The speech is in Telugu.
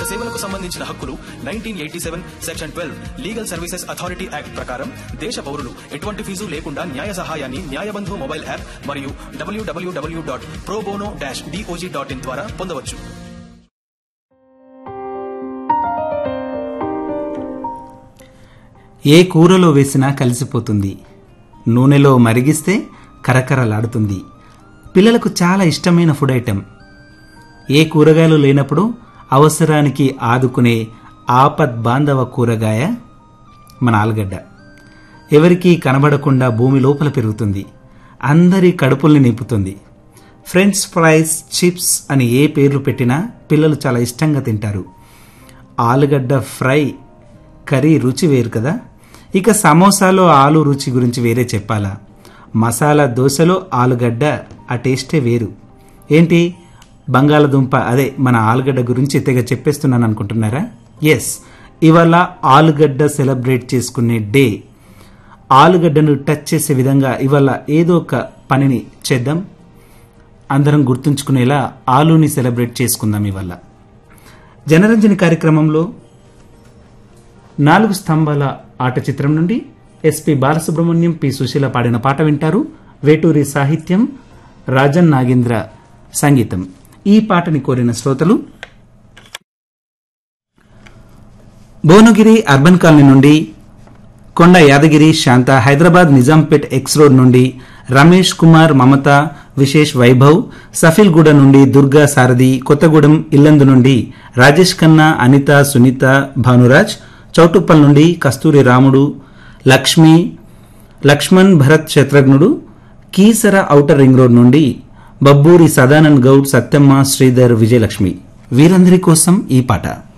సేవలకు సంబంధించిన హక్కులు nineteen eighty seven section twelve legal services authority act ప్రకారం దేశ పౌరులు ఎటువంటి ఫీజు లేకుండా న్యాయ సహాయాన్ని న్యాయబంధు మొబైల్ యాప్ మరియు WWW dot probono dash DOJ dot in ద్వారా పొందవచ్చు ఏ కూరలో వేసినా కలిసిపోతుంది నూనెలో మరిగిస్తే కరకరలాడుతుంది పిల్లలకు చాలా ఇష్టమైన ఫుడ్ ఐటెం ఏ కూరగాయలు లేనప్పుడు అవసరానికి ఆదుకునే ఆపద్ బాంధవ కూరగాయ మన ఆలుగడ్డ ఎవరికీ కనబడకుండా భూమి లోపల పెరుగుతుంది అందరి కడుపుల్ని నింపుతుంది ఫ్రెంచ్ ఫ్రైస్ చిప్స్ అని ఏ పేర్లు పెట్టినా పిల్లలు చాలా ఇష్టంగా తింటారు ఆలుగడ్డ ఫ్రై కర్రీ రుచి వేరు కదా ఇక సమోసాలో ఆలు రుచి గురించి వేరే చెప్పాలా మసాలా దోశలో ఆలుగడ్డ ఆ టేస్టే వేరు ఏంటి బంగాళదుంప అదే మన ఆలుగడ్డ గురించి తెగ చెప్పేస్తున్నాను అనుకుంటున్నారా ఎస్ ఇవాళ ఆలుగడ్డ సెలబ్రేట్ చేసుకునే డే ఆలుగడ్డను టచ్ చేసే విధంగా ఇవాళ ఏదో ఒక పనిని చేద్దాం అందరం గుర్తుంచుకునేలా ఆలుని సెలబ్రేట్ చేసుకుందాం ఇవాళ జనరంజని కార్యక్రమంలో నాలుగు స్తంభాల ఆట చిత్రం నుండి ఎస్పి బాలసుబ్రహ్మణ్యం పి సుశీల పాడిన పాట వింటారు వేటూరి సాహిత్యం రాజన్ నాగేంద్ర సంగీతం ఈ పాటని కోరిన శ్రోతలు భువనగిరి అర్బన్ కాలనీ నుండి కొండ యాదగిరి శాంత హైదరాబాద్ నిజాంపేట్ ఎక్స్ రోడ్ నుండి రమేష్ కుమార్ మమత విశేష్ వైభవ్ సఫిల్గూడ నుండి దుర్గా సారథి కొత్తగూడెం ఇల్లందు నుండి రాజేష్ ఖన్నా అనిత సునీత భానురాజ్ చౌటుప్పల్ నుండి Kasturi Ramudu Lakshmi Lakshman Bharat Shatrughnudu Keesara outer ring road నుండి బబ్బూరి సదానంద్ గౌడ్ సత్యమ్మ శ్రీధర్ విజయలక్ష్మి వీరందరి కోసం ఈ పాట